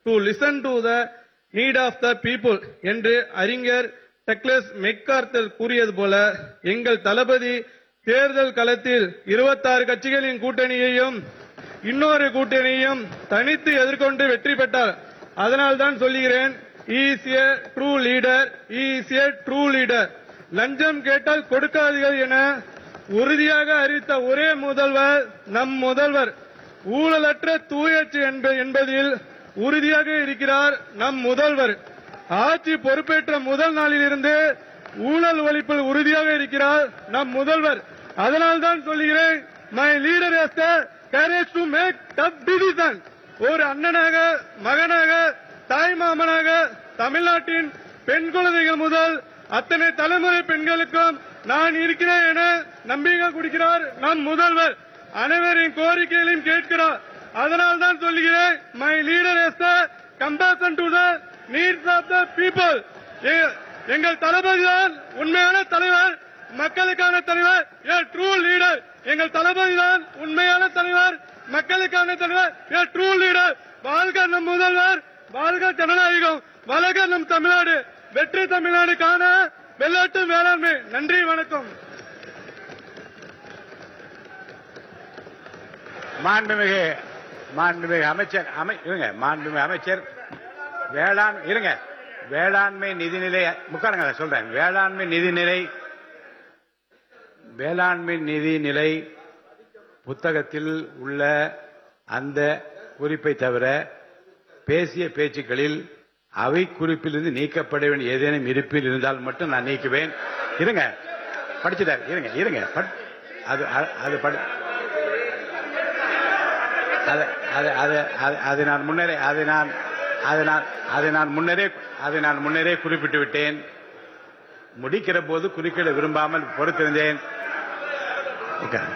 To listen to the need of the people என்று அறிஞர் Douglas மெக்கார்த்தல் கூறியது போல எங்கள் தளபதி தேர்தல் களத்தில் 26 கட்சிகளின் கூட்டணியையும் இன்னொரு கூட்டணியையும் தனித்து எதிர்கொண்டு வெற்றி பெற்றார் அதனால் தான் சொல்லுகிறேன் is a true leader is a true leader லஞ்சம் கேட்டால் கொடுக்காதீர்கள் என உறுதியாக அறிவித்த ஒரே முதல்வர் நம் முதல்வர் ஊழலற்ற தூயச்சு என்ப- என்பதில் உறுதியாக இருக்கிறார் நம் முதல்வர் ஆட்சி பொறுப்பேற்ற முதல் நாளிலிருந்து ஊழல் ஒழிப்பில் உறுதியாக இருக்கிறார் நம் முதல்வர் அதனால் தான் சொல்லுகிறேன் my leader is courage to make tough decision ஒரு அண்ணனாக மகனாக தாய் மாமனாக தமிழ்நாட்டின் பெண் குழந்தைகள் முதல் அத்தனை தலைமுறை பெண்களுக்கும் நான் இருக்கிறேன் என நம்பிக்கை கொடுக்கிறார் நம் முதல்வர் அனைவரின் கோரிக்கைகளையும் கேட்கிறார் அதனால் தான் சொல்லுகிறேன் my leader is the compassion to the needs of the people எங்கள் தளபதி தான் உண்மையான தலைவர் மக்களுக்கான தலைவர் ஏ ட்ரூ லீடர் எங்கள் தளபதி தான் உண்மையான தலைவர் மக்களுக்கான தலைவர் ஏ ட்ரூ லீடர் வாழ்க நம் முதல்வர் வாழ்க ஜனநாயகம் வளர்க நம் தமிழ்நாடு வெற்றி தமிழ்நாடு காண வெள்ளாட்டு வேளாண்மை நன்றி வணக்கம் மாண்புமிகு மாண்புமிகு அமைச்சர் அமை இருங்க மாண்புமிகு அமைச்சர் வேளாண் இருங்க வேளாண்மை நிதிநிலை முக்காருங்க நான் சொல்றேன் வேளாண்மை நிதிநிலை வேளாண்மை நிதிநிலை புத்தகத்தில் உள்ள அந்த குறிப்பை தவிர பேசிய பேச்சுக்களில் அவை குறிப்பிலிருந்து நீக்கப்பட வேண்டிய ஏதேனும் இருப்பில் இருந்தால் மட்டும் நான் நீக்குவேன் இருங்க படிச்சுட்டார் இருங்க இருங்க பட்- அது அது- அது படி அது அது அது அது அது நான் முன்னரே அது நான் அது நான் அது நான் முன்னரே அதை நான் முன்னரே குறிப்பிட்டு விட்டேன் முடிக்கிற போது குறுக்கிட விரும்பாமல் பொறுத்திருந்தேன் உட்காரு.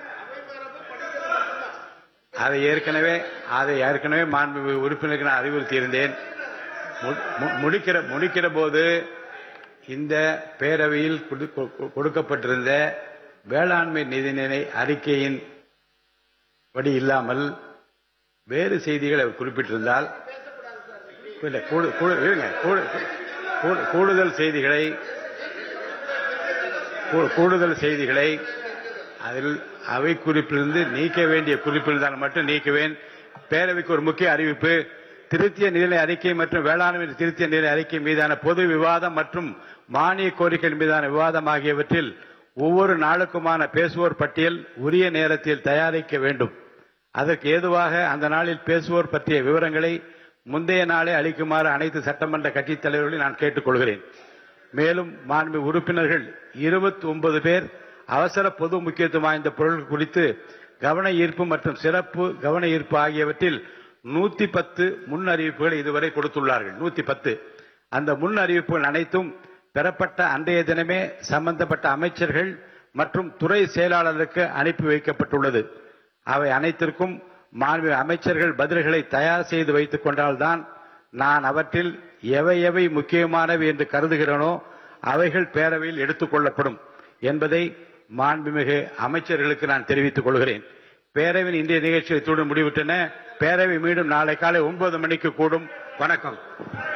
அதை ஏற்கனவே அதை ஏற்கனவே மாண்பு உறுப்பினருக்கு நான் அறிவுறுத்தி இருந்தேன் மு- மு- முடிக்கிற முடிக்கிற போது இந்த பேரவையில் கொடு- கொ- கொடுக்கப்பட்டிருந்த வேளாண்மை நிதிநிலை அறிக்கையின் படி இல்லாமல் வேறு செய்திகளை அவர் குறிப்பிட்டிருந்தால் இல்ல, கூடு- கூடு- இருங்க, கூடு- கூடு- கூடுதல் செய்திகளை கூ- கூடுதல் செய்திகளை அதில் அவை குறிப்பிலிருந்து நீக்க வேண்டிய குறிப்பிருந்தால் மட்டும் நீக்குவேன் பேரவைக்கு ஒரு முக்கிய அறிவிப்பு திருத்திய நிதிநிலை அறிக்கை மற்றும் வேளாண்மை திருத்திய நிதிநிலை அறிக்கை மீதான பொது விவாதம் மற்றும் மானிய கோரிக்கைகள் மீதான விவாதம் ஆகியவற்றில் ஒவ்வொரு நாளுக்குமான பேசுவோர் பட்டியல் உரிய நேரத்தில் தயாரிக்க வேண்டும் அதற்கு ஏதுவாக அந்த நாளில் பேசுவோர் பற்றிய விவரங்களை முந்தைய நாளே அளிக்குமாறு அனைத்து சட்டமன்ற கட்சித் தலைவர்களையும் நான் கேட்டுக்கொள்கிறேன் மேலும் மாண்பு உறுப்பினர்கள் 29 பேர் அவசர பொது முக்கியத்துவம் வாய்ந்த பொருட்கள் குறித்து கவன ஈர்ப்பு மற்றும் சிறப்பு கவன ஈர்ப்பு ஆகியவற்றில் 110 பத்து முன் அறிவிப்புகளை இதுவரை கொடுத்துள்ளார்கள் 110 பத்து அந்த முன் அறிவிப்புகள் அனைத்தும் பெறப்பட்ட அன்றைய தினமே சம்பந்தப்பட்ட அமைச்சர்கள் மற்றும் துறை செயலாளருக்கு அனுப்பி வைக்கப்பட்டுள்ளது அவை அனைத்திற்கும் மாண்பு அமைச்சர்கள் பதில்களை தயார் செய்து வைத்துக் கொண்டால்தான் நான் அவற்றில் எவை எவை முக்கியமானவை என்று கருதுகிறேனோ அவைகள் பேரவையில் எடுத்துக் கொள்ளப்படும் என்பதை மாண்புமிகு அமைச்சர்களுக்கு நான் தெரிவித்துக் கொள்கிறேன் பேரவையின் இன்றைய நிகழ்ச்சியை இத்துடன் முடிவிட்டன பேரவை மீண்டும் நாளை காலை ஒன்பது மணிக்கு கூடும் வணக்கம்